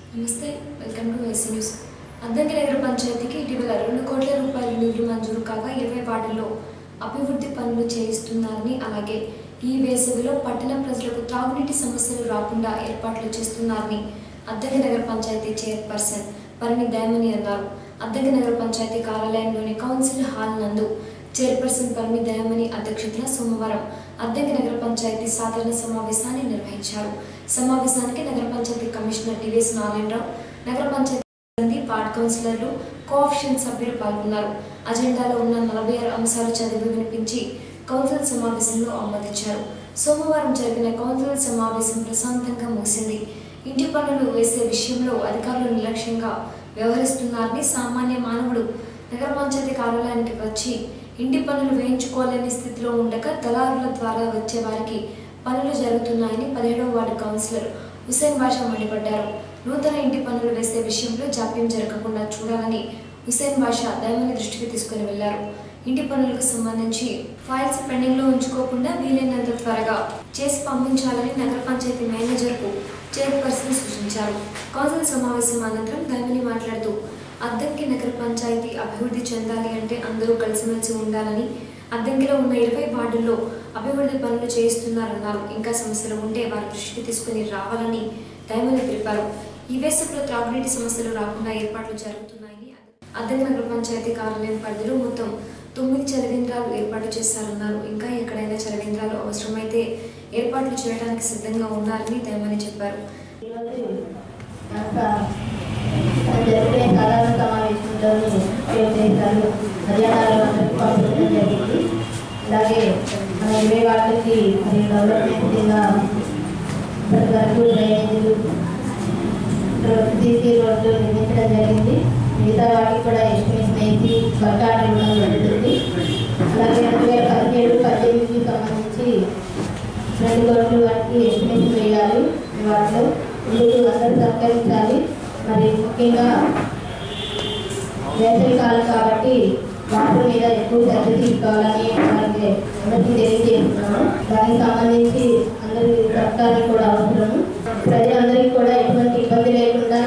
నమస్తే welcome to S news Addanki నగర పంచాయతీకి ఇటీవల రెండు కోట్ల రూపాయల నిధులు మంజూరు కాగా ఇరవై వార్డుల్లో అభివృద్ధి పనులు చేయిస్తున్నారని అలాగే ఈ వేసవిలో పట్టణ ప్రజలకు త్రాగునీటి సమస్యలు రాకుండా ఏర్పాట్లు చేస్తున్నారని అద్దంకి నగర పంచాయతీ చైర్పర్సన్ పరిణి దయమని అన్నారు అద్దంకి నగర పంచాయతీ కార్యాలయంలోని కౌన్సిల్ హాల్ నందు చైర్పర్సన్ పరిమి దయామణి అధ్యక్షతన సోమవారం అద్దెకి నగర పంచాయతీ సాధారణ సమావేశాన్ని నిర్వహించారు సమావేశానికి నగర పంచాయతీ కమిషనర్ డివిఎస్ నారాయణరావు నగర పంచాయతీ సిబ్బంది, వార్డ్ కౌన్సిలర్లు కోఆప్షన్ సభ్యులు పాల్గొన్నారు అజెండాలో ఉన్న నలభై ఆరు అంశాలు చదివి వినిపించి కౌన్సిల్ సమావేశంలో ఆమోదించారు సోమవారం జరిగిన కౌన్సిల్ సమావేశం ప్రశాంతంగా ముగిసింది ఇంటి పనులు వేసే విషయంలో అధికారులు నిర్లక్ష్యంగా వ్యవహరిస్తున్నారని సామాన్య మానవుడు నగర పంచాయతీ కార్యాలయానికి వచ్చి ఇంటి పనులు వేయించుకోలేని స్థితిలో ఉండగా దళారుల ద్వారా వచ్చే వారికి పనులు జరుగుతున్నాయని పదిహేడవ వార్డు కౌన్సిలర్ హుసేన్ బాషా మండిపడ్డారు నూతన ఇంటి పనులు వేసే విషయంలో జాప్యం జరగకుండా చూడాలని హుసేన్ బాషా దయమని దృష్టికి తీసుకుని వెళ్లారు ఇంటి పనులకు సంబంధించి ఫైల్స్ పెండింగ్ లో ఉంచుకోకుండా వీలైనంత త్వరగా చేసి పంపించాలని నగర పంచాయతీ మేనేజర్కు చైర్పర్సన్ సూచించారు కౌన్సిల్ సమావేశం అనంతరం దయమని మాట్లాడుతూ అద్దంకి నగర పంచాయతీ అభివృద్ధి చెందాలి అంటే అందరూ కలిసిమెలిసి ఉండాలని అద్దంకిలో ఉన్న ఇరవై వార్డుల్లో అభివృద్ధి పనులు చేయిస్తున్నారన్నారు ఇంకా సమస్యలు ఉంటే వారి దృష్టికి తీసుకుని రావాలని దయమని తెలిపారు ఈ వేసవిలో త్రాగునీటి సమస్యలు రాకుండా ఏర్పాట్లు జరుగుతున్నాయని అద్దంకి నగర పంచాయతీ కార్యాలయం పరిధిలో మొత్తం తొమ్మిది చలవేంద్రాలు ఏర్పాటు చేశారన్నారు ఇంకా ఎక్కడైనా చలవేంద్రాలు అవసరమైతే ఏర్పాట్లు చేయడానికి సిద్ధంగా ఉన్నారని దయమని చెప్పారు ఈరోజు కాస్త జరిగే సాధారణ సమావేశంలోని చేశారు హర్యానాలో అందరికీ పంపించడం జరిగింది అలాగే మన ఇరవై వాటికి మరి డెవలప్మెంట్ కింద ఇప్పటి వరకు డ్రైనేజీలు సీసీ రోడ్లు నిర్మించడం జరిగింది మిగతా వాటికి కూడా ఎస్టిమేషన్ వేసి వర్కాలు ఇవ్వడం జరుగుతుంది అలాగే రెండు వేల పదిహేడు పద్దెనిమిదికి సంబంధించి రెండు కోట్ల వాటికి ఎస్టిమేషన్ వేయాలి వాటిలో ఇందుకు అందరూ సహకరించాలి మరి ముఖ్యంగా వేసవి కాలం కాబట్టి వాటర్ మీద ఎక్కువ శ్రద్ధ తీసుకోవాలని మనకి అందరికీ తెలియజేస్తున్నాము దానికి సంబంధించి అందరి సహకారం కూడా అవసరము ప్రజలందరికీ కూడా ఎటువంటి ఇబ్బంది లేకుండా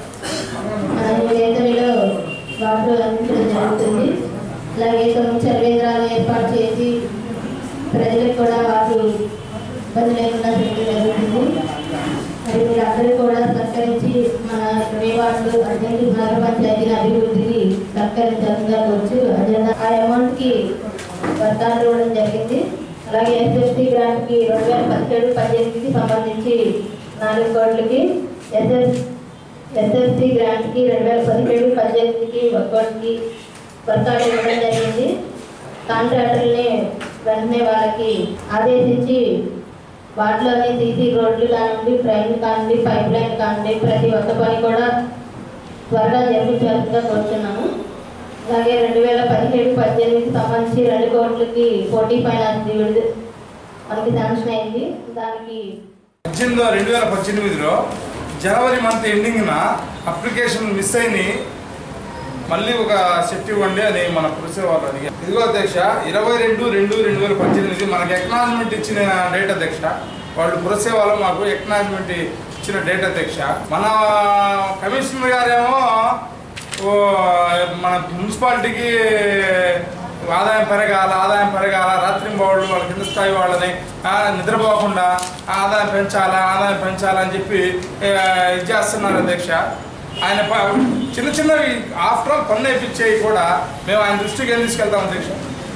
మన ఈ వేసవిలో వాటర్ అందించడం జరుగుతుంది అలాగే తొమ్మిది చర్వేంద్రాలు ఏర్పాటు చేసి ప్రజలకు కూడా వాటి ఇబ్బంది లేకుండా చేయడం జరుగుతుంది మరి మీరు అందరూ కూడా సహకరించి మన ఇరవై వార్డులు అర్జెంట్ నగర పంచాయతీ అభివృద్ధికి సహకరించాల్సిందిగా కోరుచు అజెండా ఆ అమౌంట్ కి వర్తాలు ఇవ్వడం జరిగింది అలాగే ఎస్ఎస్టీ గ్రాంట్ కి రెండు వేల పదిహేడు పద్దెనిమిదికి సంబంధించి నాలుగు కోట్లకి ఎస్ఎస్ ఎస్ఎస్టీ గ్రాంట్ కి రెండు వేల పదిహేడు పద్దెనిమిదికి ఒక కోటికి వర్తాలు ఇవ్వడం జరిగింది కాంట్రాక్టర్ని వెంటనే వాళ్ళకి ఆదేశించి వాటిలోని సీసీ రోడ్లు కానివ్వండి ట్రైన్ కానివ్వండి పైప్ లైన్ కానివ్వండి ప్రతి ఒక్క పని కూడా త్వరగా జరిపించాల్సిందిగా కోరుతున్నాము అలాగే రెండు వేల పదిహేడు పద్దెనిమిదికి సంబంధించి రెండు కోట్లకి పోటీ ఫైనాన్స్ విడుదల మనకి శాంక్షన్ అయింది దానికి పద్దెనిమిదో రెండు వేల పద్దెనిమిదిలో జనవరి మంత్ ఎండింగ్న అప్లికేషన్ మిస్ అయినాయి మళ్ళీ ఒక సెట్ ఇవ్వండి అని మన పులిసే వాళ్ళు అడిగారు ఇదిగో అధ్యక్ష ఇరవై రెండు రెండు రెండు వేల పద్దెనిమిది మనకి ఎక్నాలజ్మెంట్ ఇచ్చిన డేట్ అధ్యక్ష వాళ్ళు పురసే వాళ్ళు మాకు ఎక్నాలజ్మెంట్ ఇచ్చిన డేట్ అధ్యక్ష మన కమిషనర్ గారేమో ఓ మన మున్సిపాలిటీకి ఆదాయం పెరగాల ఆదాయం పెరగాల రాత్రి వాళ్ళు వాళ్ళ కింద స్థాయి వాళ్ళని ఆ, నిద్రపోకుండా ఆదాయం పెంచాలా ఆదాయం పెంచాలా అని చెప్పి ఆ, ఇది చేస్తున్నారు అధ్యక్ష ఆయన ప- చిన్న చిన్నవి ఆఫ్టర్ ఆల్ పన్ను వేయించేవి కూడా మేము ఆయన దృష్టికి ఏం తీసుకెళ్తాం అధ్యక్ష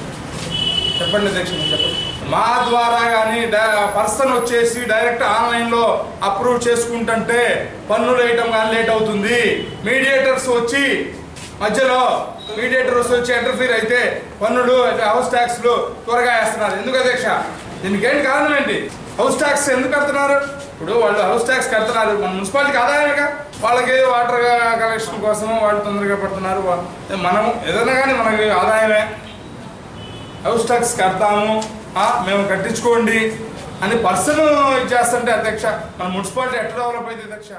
చెప్పండి అధ్యక్ష మీరు చెప్పండి మా ద్వారా కానీ పర్సన్ వచ్చేసి డైరెక్ట్ ఆన్లైన్లో అప్రూవ్ చేసుకుంటుంటే పన్నులు వేయటం కానీ లేట్ అవుతుంది మీడియేటర్స్ వచ్చి మధ్యలో మీడియేటర్స్ వచ్చి ఇంటర్ఫీర్ అయితే పన్నులు హౌస్ ట్యాక్స్లు త్వరగా వేస్తున్నారు ఎందుకు అధ్యక్ష దీనికి ఏంటి కారణం ఏంటి హౌస్ ట్యాక్స్ ఎందుకు కడుతున్నారు ఇప్పుడు వాళ్ళు హౌస్ ట్యాక్స్ కడుతున్నారు మన మున్సిపాలిటీకి ఆదాయమేగా వాళ్ళకి వాటర్ కలెక్షన్ కోసం వాళ్ళు తొందరగా పడుతున్నారు వా- మనం ఏదైనా కానీ మనకి ఆదాయమే హౌస్ ట్యాక్స్ కడతాము ఆ, మేము కట్టించుకోండి అని పర్సన్ ఇది చేస్తుంటే అధ్యక్ష మన మున్సిపాలిటీ ఎట్లా డెవలప్ అయితే అధ్యక్ష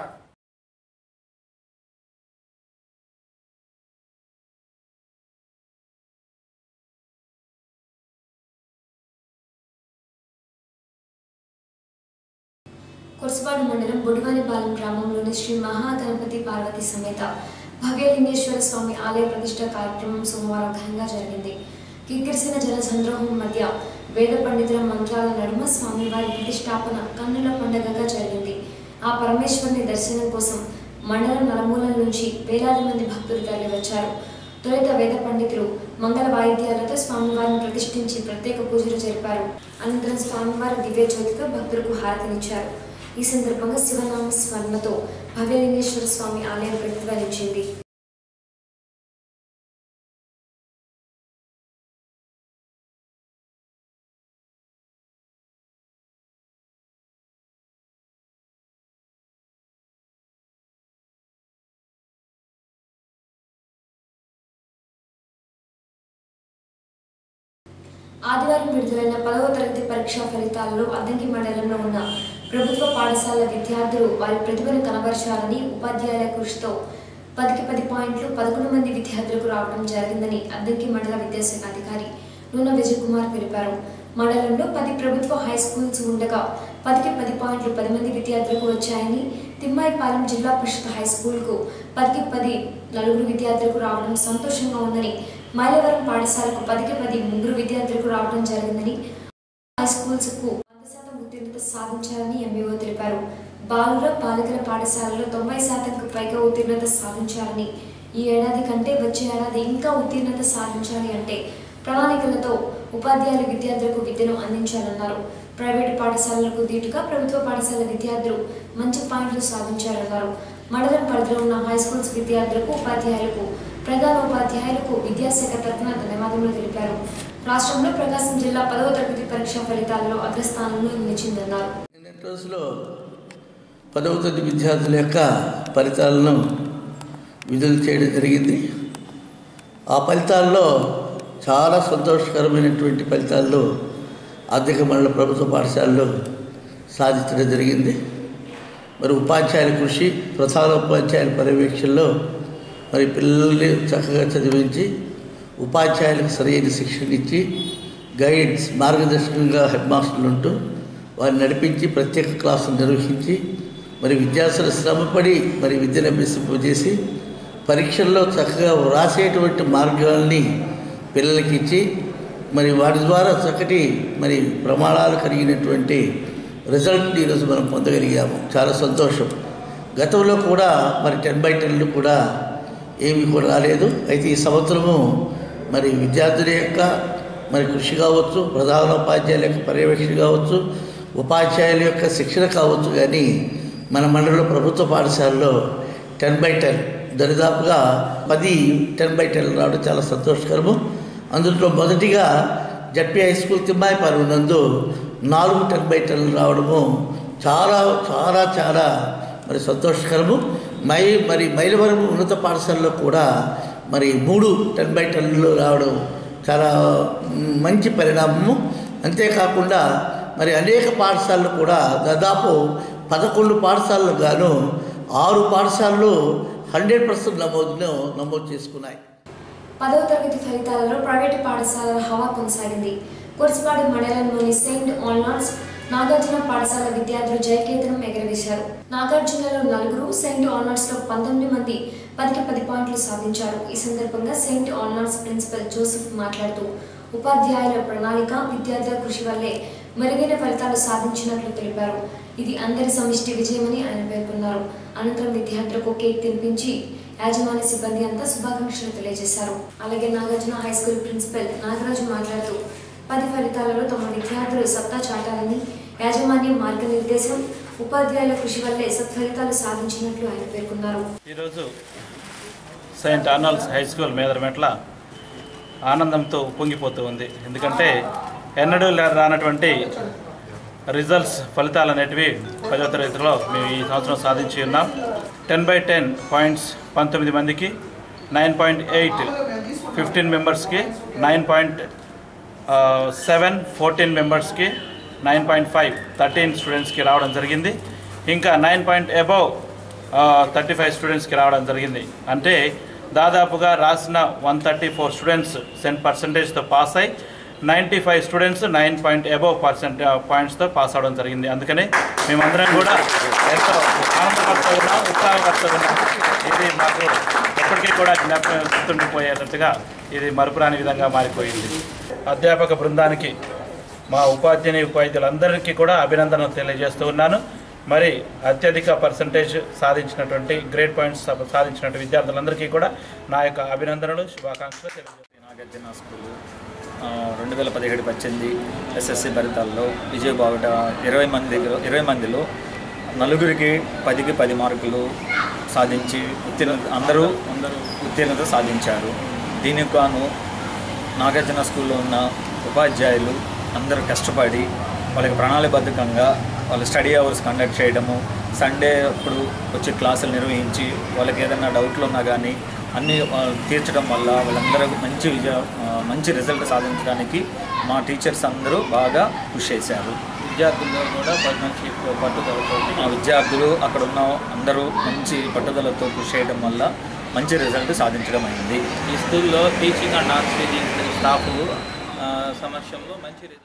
కొరసపాడు మండలం బొడివానిపాలెం గ్రామంలోని శ్రీ మహాగణపతి పార్వతి సమేత భవ్యలింగేశ్వర స్వామి ఆలయ ప్రతిష్ట కార్యక్రమం సోమవారం ఘనంగా జరిగింది కిక్కిరిసిన జన సంద్రోహం మధ్య వేద పండితుల మంత్రాల నడుమ స్వామివారి ప్రతిష్టాపన కన్నుల పండగగా జరిగింది ఆ పరమేశ్వరుని దర్శనం కోసం మండలం నలుమూలల నుంచి వేలాది మంది భక్తులు తరలివచ్చారు తొలుత వేద పండితులు మంగళ వాయిద్యాలతో స్వామివారిని ప్రతిష్ఠించి ప్రత్యేక పూజలు జరిపారు అనంతరం స్వామివారి దివ్య జ్యోతితో భక్తులకు హారతినిచ్చారు ఈ సందర్భంగా శివనామ స్మరణతో భవ్యలింగేశ్వర స్వామి ఆలయం ప్రతిధ్వనించింది ఆదివారం విడుదలైన పదవ తరగతి పరీక్షా ఫలితాలలో అద్దంకి మండలంలో ఉన్న ప్రభుత్వ పాఠశాల విద్యార్థులు వారి ప్రతిభను కనబరచాలని ఉపాధ్యాయుల కృషితో పదికి పది పాయింట్లు పదకొండు మంది విద్యార్థులకు రావడం జరిగిందని అద్దంకి మండల విద్యాశాఖ అధికారి నూన విజయ్ కుమార్ తెలిపారు మండలంలో పది ప్రభుత్వ హై స్కూల్స్ ఉండగా పదికి పది పాయింట్లు పది మంది విద్యార్థులకు వచ్చాయని తిమ్మాయిపాలెం జిల్లా పరిషత్ హై స్కూల్కు పదికి పది నలుగురు విద్యార్థులకు రావడం సంతోషంగా ఉందని మైలవరం పాఠశాలకు పదికి పది ముగ్గురు విద్యార్థులకు రావడం జరిగిందని హై స్కూల్స్కు వంద శాతం ఉత్తీర్ణత సాధించాలని ఎంబీఓ తెలిపారు బాలుర బాలికల పాఠశాలలో తొంభై శాతంకు పైగా ఉత్తీర్ణత సాధించాలని ఈ ఏడాది కంటే వచ్చే ఏడాది ఇంకా ఉత్తీర్ణత సాధించాలి అంటే ప్రణాళికలతో ఉపాధ్యాయులు విద్యార్థులకు విద్యను అందించాలన్నారు ప్రైవేటు పాఠశాలలకు దీటుగా ప్రభుత్వ పాఠశాల విద్యార్థులు మంచి పాయింట్లు సాధించారన్నారు మండలం పరిధిలో ఉన్న హై స్కూల్స్ విద్యార్థులకు ఉపాధ్యాయులకు ప్రధాన ఉపాధ్యాయులకు విద్యాశాఖ తరఫున ధన్యవాదములు తెలిపారు రాష్ట్రంలో ప్రకాశం జిల్లా పదవ తరగతి పరీక్షా ఫలితాలలో అగ్రస్థానంలో నిలిచిందన్నారు నిన్నటి రోజులో పదవ తరగతి విద్యార్థుల యొక్క ఫలితాలను విడుదల చేయడం జరిగింది ఆ ఫలితాల్లో చాలా సంతోషకరమైనటువంటి ఫలితాల్లో ఆర్థిక మండల ప్రభుత్వ పాఠశాలలో సాధించడం జరిగింది మరి ఉపాధ్యాయుల కృషి ప్రధాన ఉపాధ్యాయుల పర్యవేక్షణలో మరి పిల్లల్ని చక్కగా చదివించి ఉపాధ్యాయులకు సరైన శిక్షణ ఇచ్చి గైడ్స్ మార్గదర్శకంగా హెడ్ మాస్టర్లు ఉంటూ వారిని నడిపించి ప్రత్యేక క్లాసులు నిర్వహించి మరి విద్యార్థులు శ్రమపడి మరి విద్యను అభ్యసింపజేసి పరీక్షల్లో చక్కగా వ్రాసేటువంటి మార్గాల్ని పిల్లలకి ఇచ్చి మరి వాటి ద్వారా చక్కటి మరి ప్రమాణాలు కలిగినటువంటి రిజల్ట్ని ఈరోజు మనం పొందగలిగాము చాలా సంతోషం గతంలో కూడా మరి టెన్ బై టెన్లు కూడా ఏమీ కూడా రాలేదు అయితే ఈ సంవత్సరము మరి విద్యార్థుల యొక్క మరి కృషి కావచ్చు ప్రధాన ఉపాధ్యాయుల యొక్క పర్యవేక్షణ కావచ్చు ఉపాధ్యాయుల యొక్క శిక్షణ కావచ్చు కానీ మన మండలంలో ప్రభుత్వ పాఠశాలలో టెన్ బై టెన్ దరిదాపుగా పది టెన్ బై టెన్ రావడం చాలా సంతోషకరము అందులో మొదటిగా జడ్పీ హై స్కూల్ తిమ్మాయిపాలెం నందు నాలుగు టెన్ బై టెన్లు రావడము చాలా చాలా చాలా మరి సంతోషకరము మై మరి మైలవరం ఉన్నత పాఠశాలలో కూడా మరి మూడు టెన్ బై టెన్లు రావడం చాలా మ్, మంచి పరిణామము అంతేకాకుండా మరి అనేక పాఠశాలలు కూడా దాదాపు పదకొండు పాఠశాలలు గాను ఆరు పాఠశాలలు హండ్రెడ్ పర్సెంట్ నమోదును నమోదు చేసుకున్నాయి పదవ తరగతి ఫలితాలలో ప్రైవేటు పాఠశాలల హవా కొనసాగింది కుర్సిపాడు మండలంలోని సెయింట్ ఆల్నాట్స్ నాగార్జున పాఠశాల విద్యార్థులు జయకేతనం ఎగరవేశారు నాగార్జునలో నలుగురు సెయింట్ ఆల్నాట్స్ లో పంతొమ్మిది మంది పదికి పది పాయింట్లు సాధించారు ఈ సందర్భంగా సెయింట్ ఆల్నాట్స్ ప్రిన్సిపల్ జోసెఫ్ మాట్లాడుతూ ఉపాధ్యాయుల ప్రణాళిక విద్యార్థుల కృషి వల్లే మెరుగైన ఫలితాలు సాధించినట్లు తెలిపారు ఇది అందరి సమిష్టి విజయమని ఆయన పేర్కొన్నారు అనంతరం విద్యార్థులకు కేక్ తినిపించి యాజమాన్య సిబ్బంది అంతా శుభాకాంక్షలు తెలియజేశారు అలాగే Nagarjuna high school principal Nagaraju మాట్లాడుతూ పది ఫలితాలలో తమ విద్యార్థులు సత్తా చాటాలని యాజమాన్యం మార్గనిర్దేశం ఉపాధ్యాయుల కృషి వల్లే సత్ఫలితాలు సాధించినట్లు ఆయన పేర్కొన్నారు ఈరోజు Saint Arnold's high school Medarametla ఆనందంతో పొంగిపోతూ ఉంది ఎందుకంటే ఎన్నడూ లే- రానటువంటి రిజల్ట్స్ ఫలితాలు అనేటివి పదో తరగతిలో మేము ఈ సంవత్సరం సాధించి ఉన్నాం టెన్ బై టెన్ పాయింట్స్ పంతొమ్మిది మందికి నైన్ పాయింట్ ఎయిట్ ఫిఫ్టీన్ మెంబర్స్కి నైన్ పాయింట్ సెవెన్ ఫోర్టీన్ మెంబర్స్కి నైన్ పాయింట్ ఫైవ్ థర్టీన్ స్టూడెంట్స్కి రావడం జరిగింది ఇంకా nine point above thirty five స్టూడెంట్స్కి రావడం జరిగింది అంటే దాదాపుగా రాసిన one thirty four students cent పర్సంటేజ్తో పాస్ అయి ninety five students nine point above percent పాయింట్స్తో పాస్ అవడం జరిగింది అందుకని మేమందరం కూడా ఎంతో ఆనందపడుతూ ఉన్నాం ఉత్సాహపడుతూ ఉన్నాం ఇది మాకు ఎప్పటికీ కూడా జ్ఞాపకం గుర్తుండిపోయేటట్టుగా ఇది మరుపురాని విధంగా మారిపోయింది అధ్యాపక బృందానికి మా ఉపాధ్యాయుని ఉపాధ్యాయులందరికీ కూడా అభినందనలు తెలియజేస్తూ ఉన్నాను మరి అత్యధిక పర్సంటేజ్ సాధించినటువంటి గ్రేడ్ పాయింట్స్ సాధించినటువంటి విద్యార్థులందరికీ కూడా నా యొక్క అభినందనలు శుభాకాంక్షలు తెలియజేస్తున్నాను నాగార్జున స్కూల్ ఆ, రెండు వేల పదిహేడు పద్దెనిమిది ఎస్ఎస్సి ఫలితాల్లో విజయ బావుట ఇరవై మంది ఇరవై మందిలో నలుగురికి పదికి పది మార్కులు సాధించి ఉత్తీర్ణ అందరూ అందరూ ఉత్తీర్ణత సాధించారు దీనికి గాను నాగార్జున స్కూల్లో ఉన్న ఉపాధ్యాయులు అందరూ కష్టపడి వాళ్ళకి ప్రణాళిబద్ధకంగా వాళ్ళ స్టడీ అవర్స్ కండక్ట్ చేయడము సండే అప్పుడు వచ్చి క్లాసులు నిర్వహించి వాళ్ళకి ఏదైనా డౌట్లు ఉన్నా కానీ అన్నీ ఆ, తీర్చడం వల్ల వాళ్ళందరూ మంచి విజయ ఆ, మంచి రిజల్ట్ సాధించడానికి మా టీచర్స్ అందరూ బాగా కృషి చేశారు విద్యార్థుల్లో కూడా మంచి పట్టుదలతో మా విద్యార్థులు అక్కడ ఉన్న అందరూ మంచి పట్టుదలతో కృషి చేయడం వల్ల మంచి రిజల్ట్ సాధించడం అయింది ఈ స్కూల్లో teaching and non teaching staff సమక్షంలో మంచి రిజల్ట్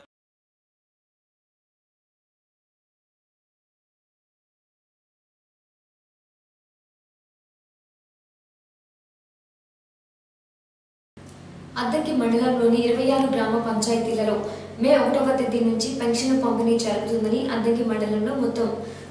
అద్దెకి మండలంలోని ఇరవై ఆరు గ్రామ పంచాయతీలలో మే ఒకటవ తేదీ నుంచి పెన్షన్ పంపిణీ జరుగుతుందని అద్దెకి మండలంలో మొత్తం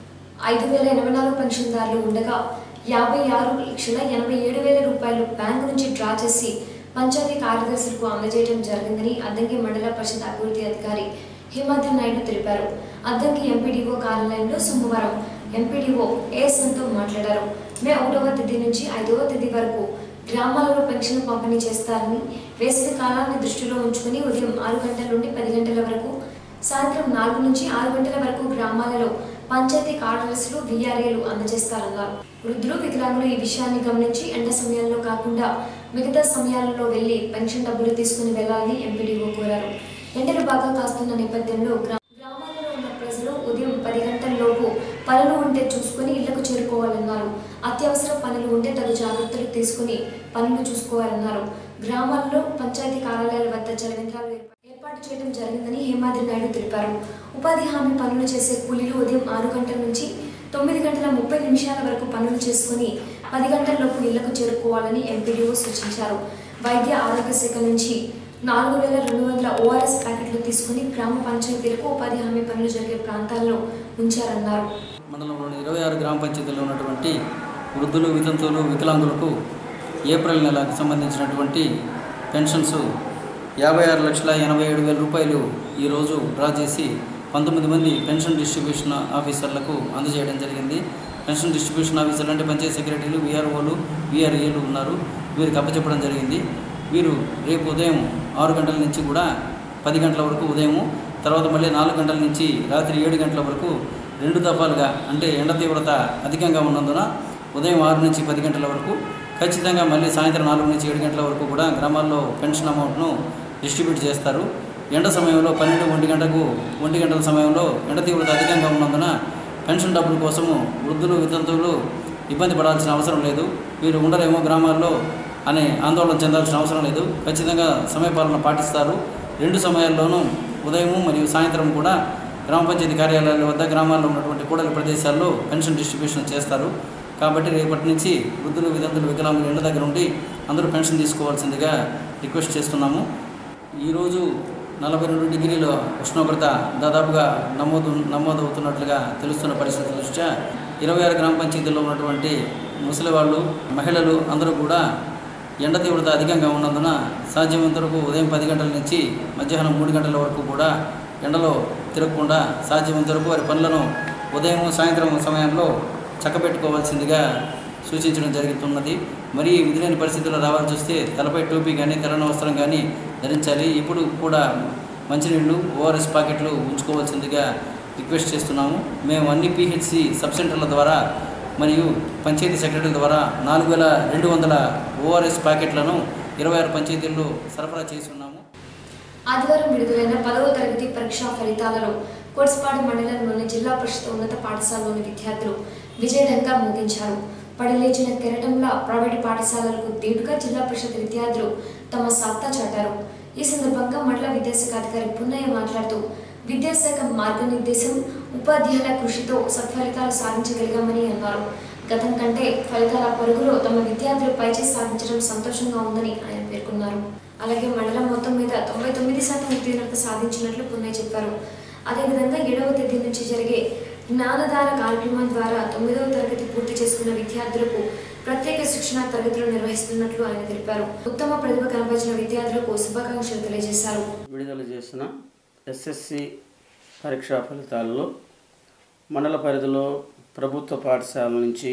ఐదు వేల ఎనభై నాలుగు పెన్షన్దారులు ఉండగా యాభై ఆరు లక్షల ఎనభై ఏడు వేల రూపాయలు బ్యాంకు నుంచి డ్రా చేసి పంచాయతీ కార్యదర్శులకు అందజేయడం జరిగిందని అద్దంకి మండల పరిషత్ అభివృద్ధి అధికారి హిమాద్రి నాయుడు తెలిపారు అద్దంకి ఎంపీడీఓ కార్యాలయంలో సోమవారం ఎంపీడీఓ ఏఎస్ఎన్తో మాట్లాడారు మే ఒకటవ తేదీ నుంచి ఐదవ తేదీ వరకు గ్రామాలలో పెన్షన్ పంపిణీ చేస్తారని వేసవి కాలాన్ని దృష్టిలో ఉంచుకుని ఉదయం ఆరు గంటల నుండి పది గంటల వరకు సాయంత్రం నాలుగు నుంచి ఆరు గంటల వరకు గ్రామాలలో పంచాయతీ కార్యదర్శులు వీఆర్ఏలు అందజేస్తారన్నారు వృద్ధులు వికలాంగులు ఈ విషయాన్ని గమనించి ఎండ సమయాల్లో కాకుండా మిగతా సమయాలలో వెళ్లి పెన్షన్ డబ్బులు తీసుకుని వెళ్లాలని ఎంపీడీఓ కోరారు ఎండలు బాగా కాస్తున్న నేపథ్యంలో గ్రా- గ్రామాలలో ఉన్న ప్రజలు ఉదయం పది గంటల లోపు పనులు ఉంటే చూసుకుని ఇళ్లకు చేరుకోవాలన్నారు అత్యవసర పనులు ఉంటే తగు జాగ్రత్తలు తీసుకుని పనులు చూసుకోవాలన్నారు గ్రామాల్లో పంచాయతీ కార్యాలయాల వద్ద చలవింత్రాలు ఏర్పా- ఏర్పాటు చేయడం జరిగిందని హేమాద్రి నాయుడు తెలిపారు ఉపాధి హామీ పనులు చేసే కూలీలు ఉదయం ఆరు గంటల నుంచి తొమ్మిది గంటల ముప్పై నిమిషాల వరకు పనులు చేసుకుని పది గంటల లోపు ఇళ్లకు చేరుకోవాలని ఎంపీడీఓ సూచించారు వైద్య ఆరోగ్య శాఖ నుంచి నాలుగు వేల రెండు వందల ఓఆర్ఎస్ ప్యాకెట్లు తీసుకుని గ్రామ పంచాయతీలకు ఉపాధి హామీ పనులు జరిగే ప్రాంతాల్లో ఉంచారన్నారు మండలంలోని ఇరవై ఆరు గ్రామ పంచాయతీల్లో ఉన్నటువంటి వృద్ధులు వితంతువులు వికలాంగులకు ఏప్రిల్ నెలకు సంబంధించినటువంటి పెన్షన్స్ యాభై ఆరు లక్షల ఎనభై ఏడు వేల రూపాయలు ఈరోజు డ్రా చేసి పంతొమ్మిది మంది పెన్షన్ డిస్ట్రిబ్యూషన్ ఆఫీసర్లకు అందజేయడం జరిగింది పెన్షన్ డిస్ట్రిబ్యూషన్ ఆఫీసర్లు అంటే పంచాయతీ సెక్రటరీలు విఆర్ఓలు విఆర్ఏలు ఉన్నారు వీరికి అప్పచెప్పడం జరిగింది వీరు రేపు ఉదయం ఆరు గంటల నుంచి కూడా పది గంటల వరకు ఉదయము తర్వాత మళ్ళీ నాలుగు గంటల నుంచి రాత్రి ఏడు గంటల వరకు రెండు దఫాలుగా అంటే ఎండ తీవ్రత అధికంగా ఉన్నందున ఉదయం ఆరు నుంచి పది గంటల వరకు ఖచ్చితంగా మళ్ళీ సాయంత్రం నాలుగు నుంచి ఏడు గంటల వరకు కూడా గ్రామాల్లో పెన్షన్ అమౌంట్ను డిస్ట్రిబ్యూట్ చేస్తారు ఎండ సమయంలో పన్నెండు ఒంటి గంటకు ఒంటి గంటల సమయంలో ఎండ తీవ్రత అధికంగా ఉన్నందున పెన్షన్ డబ్బుల కోసము వృద్ధులు వితంతువులు ఇబ్బంది పడాల్సిన అవసరం లేదు వీరు ఉండరేమో గ్రామాల్లో అనే ఆందోళన చెందాల్సిన అవసరం లేదు ఖచ్చితంగా సమయపాలన పాటిస్తారు రెండు సమయాల్లోనూ ఉదయము మరియు సాయంత్రం కూడా గ్రామ పంచాయతీ కార్యాలయాల వద్ద గ్రామాల్లో ఉన్నటువంటి కూడలి ప్రదేశాల్లో పెన్షన్ డిస్ట్రిబ్యూషన్ చేస్తారు కాబట్టి రేపటి నుంచి వృద్ధులు విదంతులు వికలాంగులు ఇంటి దగ్గర ఉండి అందరూ పెన్షన్ తీసుకోవాల్సిందిగా రిక్వెస్ట్ చేస్తున్నాము ఈరోజు నలభై రెండు డిగ్రీల ఉష్ణోగ్రత దాదాపుగా నమోదు నమోదవుతున్నట్లుగా తెలుస్తున్న పరిస్థితుల దృష్ట్యా ఇరవై ఆరు గ్రామ పంచాయతీల్లో ఉన్నటువంటి ముసలి వాళ్ళు మహిళలు అందరూ కూడా ఎండ తీవ్రత అధికంగా ఉన్నందున సాధ్యమైనంత వరకు ఉదయం పది గంటల నుంచి మధ్యాహ్నం మూడు గంటల వరకు కూడా ఎండలో తిరగకుండా సాధ్యమైనంత వరకు వారి పనులను ఉదయం సాయంత్రం సమయంలో చక్కబెట్టుకోవాల్సిందిగా సూచించడం జరుగుతున్నది మరి విధులేని పరిస్థితుల్లో రావాల్సి వస్తే తలపై టోపీ కానీ తెల్లని వస్త్రం కానీ ధరించాలి ఇప్పుడు కూడా మంచినీళ్ళు ఓఆర్ఎస్ ప్యాకెట్లు ఉంచుకోవాల్సిందిగా రిక్వెస్ట్ చేస్తున్నాము మేము అన్ని పిహెచ్సి సబ్ సెంటర్ల ద్వారా మరియు పంచాయతీ సెక్రటరీ ద్వారా నాలుగు వేల రెండు వందల ఓఆర్ఎస్ ప్యాకెట్లను ఇరవై ఆరు పంచాయతీల్లో సరఫరా చేసి ఉన్నాము ఆదివారం విడుదలైన పదవ తరగతి పరీక్షా ఫలితాలను కోట్స్పాడు మండలంలోని జిల్లా పరిషత్ ఉన్నత పాఠశాలలోని విద్యార్థులు విజయడంగా మోగించారు పడలేచిన కెరటంలా ప్రైవేటు పాఠశాలలకు దీటుగా జిల్లా పరిషత్ విద్యార్థులు తమ సత్తా చాటారు ఈ సందర్భంగా మండల విద్యాశాఖ అధికారి పున్నయ్య మాట్లాడుతూ విద్యాశాఖ మార్గనిర్దేశం ఉపాధ్యాయుల కృషితో సత్ఫలితాలు సాధించగలిగామని అన్నారు గతం కంటే ఫలితాల పరుగులో తమ విద్యార్థులు పైచేసి సాధించడం సంతోషంగా ఉందని ఆయన పేర్కొన్నారు అలాగే మండలం మొత్తం మీద తొంభై తొమ్మిది శాతం ఉత్తీర్ణత సాధించినట్లు పున్నయ్య చెప్పారు అదేవిధంగా ఏడవ తేదీ నుంచి జరిగే జ్ఞానదాన కార్యక్రమం ద్వారా తొమ్మిదవ తరగతి పూర్తి చేసుకున్న విద్యార్థులకు ప్రత్యేక శిక్షణ తరగతులు నిర్వహిస్తున్నట్లు ఆయన తెలిపారు ఉత్తమ ప్రతిభ కనపరిచిన విద్యార్థులకు శుభాకాంక్షలు తెలియజేశారు విడుదల చేసిన ఎస్ఎస్సి పరీక్షా ఫలితాల్లో మండల పరిధిలో ప్రభుత్వ పాఠశాల నుంచి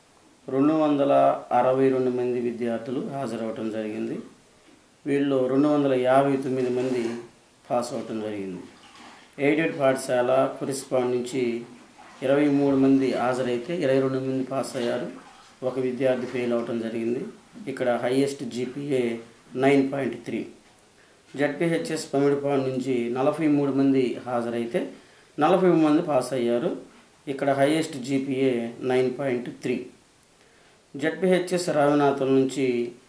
రెండు వందల అరవై రెండు మంది విద్యార్థులు హాజరవటం జరిగింది వీళ్ళు రెండు వందల యాభై తొమ్మిది మంది పాస్ అవటం జరిగింది ఎయిడెడ్ పాఠశాల కొరిస్పాండ్ నుంచి ఇరవై మూడు మంది హాజరైతే ఇరవై రెండు మంది పాస్ అయ్యారు ఒక విద్యార్థి ఫెయిల్ అవటం జరిగింది ఇక్కడ highest GPA nine point three ZPHS Pamidipadu నుంచి నలభై మూడు మంది హాజరైతే నలభై మంది పాస్ అయ్యారు ఇక్కడ highest GPA nine point three ZPHS Ravinatham నుంచి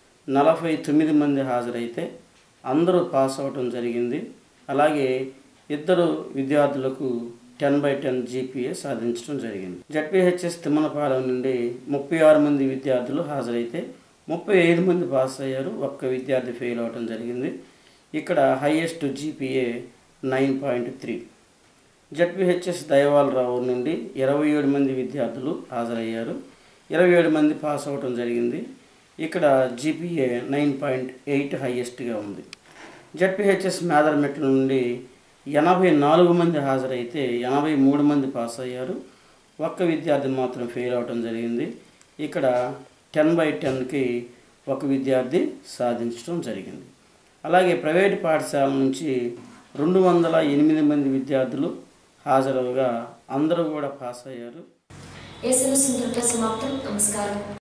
నలభై తొమ్మిది మంది హాజరైతే అందరూ పాస్ అవటం జరిగింది అలాగే ఇద్దరు విద్యార్థులకు టెన్ బై టెన్ జీపీఏ సాధించడం జరిగింది జడ్పిహెచ్ఎస్ తిమ్మనపాలెం నుండి ముప్పై ఆరు మంది విద్యార్థులు హాజరైతే ముప్పై ఐదు మంది పాస్ అయ్యారు ఒక్క విద్యార్థి ఫెయిల్ అవటం జరిగింది ఇక్కడ highest GPA nine point three ZPHS Dayavalarao నుండి ఇరవై ఏడు మంది విద్యార్థులు హాజరయ్యారు ఇరవై ఏడు మంది పాస్ అవటం జరిగింది ఇక్కడ జీపీఏ నైన్ పాయింట్ ఎయిట్ హైయెస్ట్గా ఉంది జడ్పిహెచ్ఎస్ మేదరమెట్ల నుండి ఎనభై నాలుగు మంది హాజరైతే ఎనభై మూడు మంది పాస్ అయ్యారు ఒక్క విద్యార్థి మాత్రం ఫెయిల్ అవటం జరిగింది ఇక్కడ టెన్ బై టెన్కి ఒక విద్యార్థి సాధించడం జరిగింది అలాగే ప్రైవేట్ పాఠశాల నుంచి రెండు వందల ఎనిమిది మంది విద్యార్థులు హాజరవగా అందరూ కూడా పాస్ అయ్యారు ఏసీలో సుందరత సమాప్తం నమస్కారం